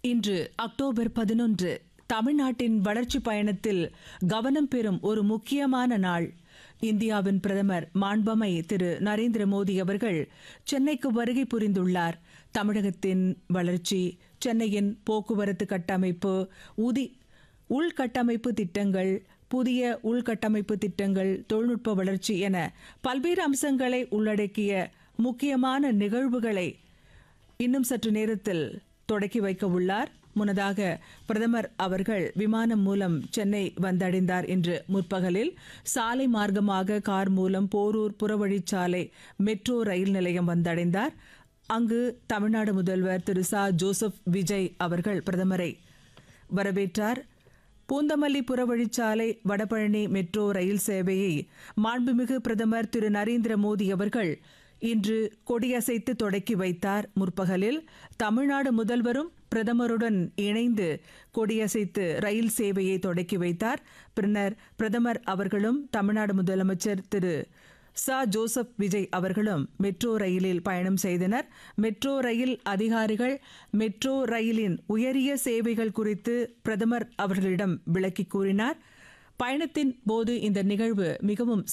இன்று அக்டோபர் பதினொன்று தமிழ்நாட்டின் வளர்ச்சி பயணத்தில் கவனம் பெறும் ஒரு முக்கியமான நாள் இந்தியாவின் பிரதமர் மாண்பமை திரு நரேந்திர மோடி அவர்கள் சென்னைக்கு வருகை புரிந்துள்ளார் தமிழகத்தின் வளர்ச்சி சென்னையின் போக்குவரத்து கட்டமைப்பு உதி உள்கட்டமைப்பு திட்டங்கள் புதிய உள்கட்டமைப்பு திட்டங்கள் தொழில்நுட்ப வளர்ச்சி என பல்வேறு அம்சங்களை உள்ளடக்கிய முக்கியமான நிகழ்வுகளை இன்னும் சற்று நேரத்தில் தொடக்கி வைக்க உள்ளார் முன்னதாக பிரதமர் அவர்கள் விமானம் மூலம் சென்னை வந்தடைந்தார் இன்று முற்பகலில் சாலை மார்க்கமாக கார் மூலம் போரூர் புறவழிச்சாலை மெட்ரோ ரயில் நிலையம் வந்தடைந்தார் அங்கு தமிழ்நாடு முதல்வர் திரு ச ஜோசப் விஜய் அவர்கள் பிரதமரை வரவேற்றார் பூந்தமல்லி புறவழிச்சாலை வடபழனி மெட்ரோ ரயில் சேவையை மாண்புமிகு பிரதமர் திரு நரேந்திர மோடி அவர்கள் இன்று கொடியசைத்து தொடக்கி வைத்தார் முற்பகலில் தமிழ்நாடு முதல்வரும் பிரதமருடன் இணைந்து கொடியசைத்து ரயில் சேவையை தொடக்கி வைத்தார் பின்னர் பிரதமர் அவர்களும் தமிழ்நாடு முதலமைச்சர் திரு ச ஜோசப் விஜய் அவர்களும் மெட்ரோ ரயிலில் பயணம் செய்தனர் மெட்ரோ ரயில் அதிகாரிகள் மெட்ரோ ரயிலின் உயரிய சேவைகள் குறித்து பிரதமர் அவர்களிடம் விளக்கி கூறினார் பயணத்தின் போது இந்த நிகழ்வு மிகவும்